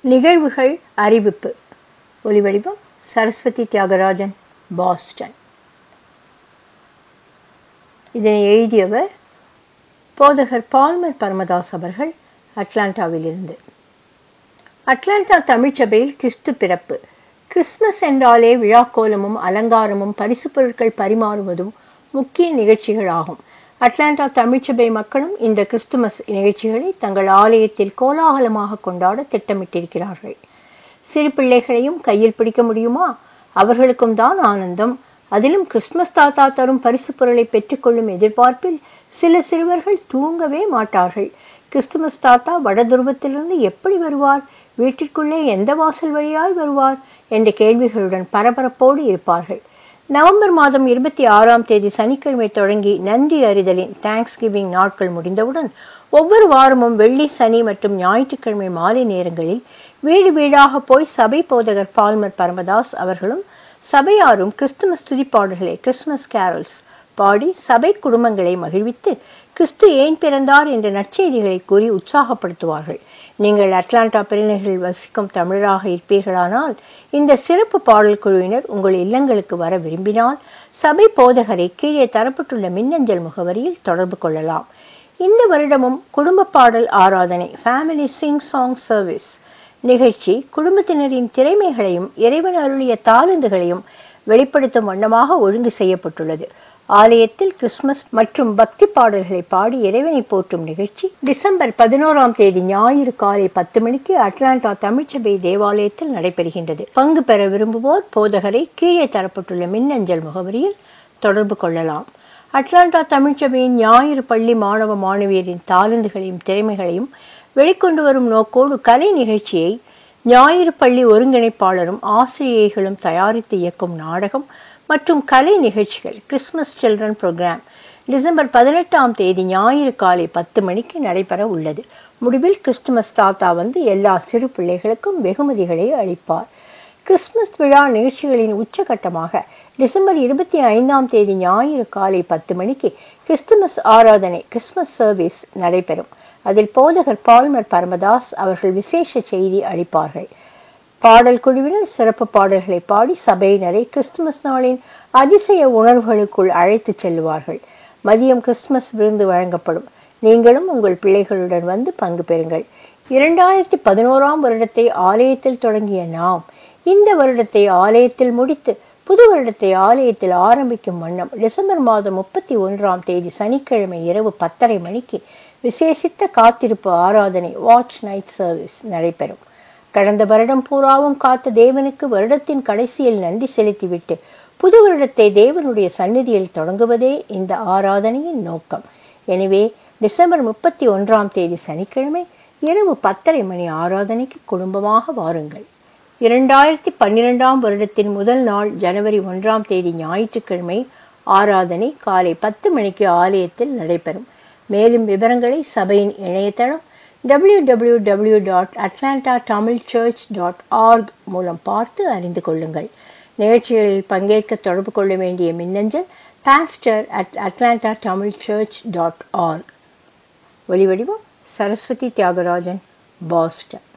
நிகழ்வுகள் அறிவிப்பு ஒலிவடிவம் சரஸ்வதி தியாகராஜன் பாஸ்டன் இதனை எழுதியவர் போதகர் பால்மர் பரமதாஸ் அவர்கள் அட்லாண்டாவிலிருந்து அட்லாண்டா தமிழ்ச்சபையில் கிறிஸ்து பிறப்பு கிறிஸ்துமஸ் என்றாலே விழாக்கோலமும் அலங்காரமும் பரிசு பொருட்கள் பரிமாறுவதும் முக்கிய நிகழ்ச்சிகள் ஆகும் அட்லாண்டா தமிழ்ச்சபை மக்களும் இந்த கிறிஸ்துமஸ் நிகழ்ச்சிகளை தங்கள் ஆலயத்தில் கோலாகலமாக கொண்டாட திட்டமிட்டிருக்கிறார்கள் சிறு பிள்ளைகளையும் கையில் பிடிக்க முடியுமா அவர்களுக்கும் தான் ஆனந்தம் அதிலும் கிறிஸ்துமஸ் தாத்தா தரும் பரிசு பொருளை பெற்றுக்கொள்ளும் எதிர்பார்ப்பில் சில சிறுவர்கள் தூங்கவே மாட்டார்கள் கிறிஸ்துமஸ் தாத்தா வடதுருவத்திலிருந்து எப்படி வருவார் வீட்டிற்குள்ளே எந்த வாசல் வழியாய் வருவார் என்ற கேள்விகளுடன் பரபரப்போடு இருப்பார்கள் நவம்பர் மாதம் இருபத்தி ஆறாம் தேதி சனிக்கிழமை தொடங்கி நன்றி அறிதலின் தேங்க்ஸ் கிவிங் நாட்கள் முடிந்தவுடன் ஒவ்வொரு வாரமும் வெள்ளி சனி மற்றும் ஞாயிற்றுக்கிழமை மாலை நேரங்களில் வீடு வீடாக போய் சபை போதகர் பால்மர் பரமதாஸ் அவர்களும் சபையாரும் கிறிஸ்துமஸ் துதிப்பாடல்களை கிறிஸ்துமஸ் கேரல்ஸ் பாடி சபை குடும்பங்களை மகிழ்வித்து கிறிஸ்து ஏன் பிறந்தார் என்ற நற்செய்திகளை கூறி உற்சாகப்படுத்துவார்கள் நீங்கள் அட்லாண்டா பிரினர்களில் வசிக்கும் தமிழராக இருப்பீர்களானால் இந்த சிறப்பு பாடல் குழுவினர் உங்கள் இல்லங்களுக்கு வர விரும்பினால் சபை போதகரை கீழே தரப்பட்டுள்ள மின்னஞ்சல் முகவரியில் தொடர்பு கொள்ளலாம் இந்த வருடமும் குடும்ப பாடல் ஆராதனை ஃபேமிலி சிங் சாங் சர்வீஸ் நிகழ்ச்சி குடும்பத்தினரின் திறமைகளையும் இறைவன் அருளிய தாளந்துகளையும் வெளிப்படுத்தும் வண்ணமாக ஒழுங்கு செய்யப்பட்டுள்ளது ஆலயத்தில் கிறிஸ்துமஸ் மற்றும் பக்தி பாடல்களை பாடி இறைவனை போற்றும் நிகழ்ச்சி டிசம்பர் பதினோராம் தேதி ஞாயிறு காலை பத்து மணிக்கு அட்லாண்டா தமிழ்ச்சபை தேவாலயத்தில் நடைபெறுகின்றது பங்கு பெற விரும்புவோர் போதகரை கீழே தரப்பட்டுள்ள மின்னஞ்சல் முகவரியில் தொடர்பு கொள்ளலாம் அட்லாண்டா தமிழ்ச்சபையின் ஞாயிறு பள்ளி மாணவ மாணவியரின் தாளந்துகளையும் திறமைகளையும் வெளிக்கொண்டு வரும் நோக்கோடு கலை நிகழ்ச்சியை ஞாயிறு பள்ளி ஒருங்கிணைப்பாளரும் ஆசிரியைகளும் தயாரித்து இயக்கும் நாடகம் மற்றும் கலை நிகழ்ச்சிகள் கிறிஸ்துமஸ் சில்ட்ரன் ப்ரோக்ராம் டிசம்பர் பதினெட்டாம் தேதி ஞாயிறு காலை பத்து மணிக்கு நடைபெற உள்ளது முடிவில் கிறிஸ்துமஸ் தாத்தா வந்து எல்லா சிறு பிள்ளைகளுக்கும் வெகுமதிகளை அளிப்பார் கிறிஸ்துமஸ் விழா நிகழ்ச்சிகளின் உச்சகட்டமாக டிசம்பர் இருபத்தி ஐந்தாம் தேதி ஞாயிறு காலை பத்து மணிக்கு கிறிஸ்துமஸ் ஆராதனை கிறிஸ்துமஸ் சர்வீஸ் நடைபெறும் அதில் போதகர் பால்மர் பரமதாஸ் அவர்கள் விசேஷ செய்தி அளிப்பார்கள் பாடல் குழுவினர் சிறப்பு பாடல்களை பாடி சபையினரை கிறிஸ்துமஸ் நாளின் அதிசய உணர்வுகளுக்குள் அழைத்து செல்லுவார்கள் மதியம் கிறிஸ்துமஸ் விருந்து வழங்கப்படும் நீங்களும் உங்கள் பிள்ளைகளுடன் வந்து பங்கு பெறுங்கள் இரண்டாயிரத்தி பதினோராம் வருடத்தை ஆலயத்தில் தொடங்கிய நாம் இந்த வருடத்தை ஆலயத்தில் முடித்து புது வருடத்தை ஆலயத்தில் ஆரம்பிக்கும் வண்ணம் டிசம்பர் மாதம் முப்பத்தி ஒன்றாம் தேதி சனிக்கிழமை இரவு பத்தரை மணிக்கு விசேஷித்த காத்திருப்பு ஆராதனை வாட்ச் நைட் சர்வீஸ் நடைபெறும் கடந்த வருடம் பூராவும் காத்த தேவனுக்கு வருடத்தின் கடைசியில் நன்றி செலுத்திவிட்டு புது வருடத்தை தேவனுடைய சந்நிதியில் தொடங்குவதே இந்த ஆராதனையின் நோக்கம் எனவே டிசம்பர் முப்பத்தி ஒன்றாம் தேதி சனிக்கிழமை இரவு பத்தரை மணி ஆராதனைக்கு குடும்பமாக வாருங்கள் இரண்டாயிரத்தி பன்னிரெண்டாம் வருடத்தின் முதல் நாள் ஜனவரி ஒன்றாம் தேதி ஞாயிற்றுக்கிழமை ஆராதனை காலை பத்து மணிக்கு ஆலயத்தில் நடைபெறும் மேலும் விவரங்களை சபையின் இணையதளம் W W W dot Atlanta Tamil church dot org மூலம் பார்த்து அறிந்து கொள்ளுங்கள் நிகழ்ச்சிகளில் பங்கேற்க தொடர்பு கொள்ள வேண்டிய மின்னஞ்சல் pastor at Atlanta Tamil church dot org ஒலிவடிவம் சரஸ்வதி தியாகராஜன் பாஸ்டன்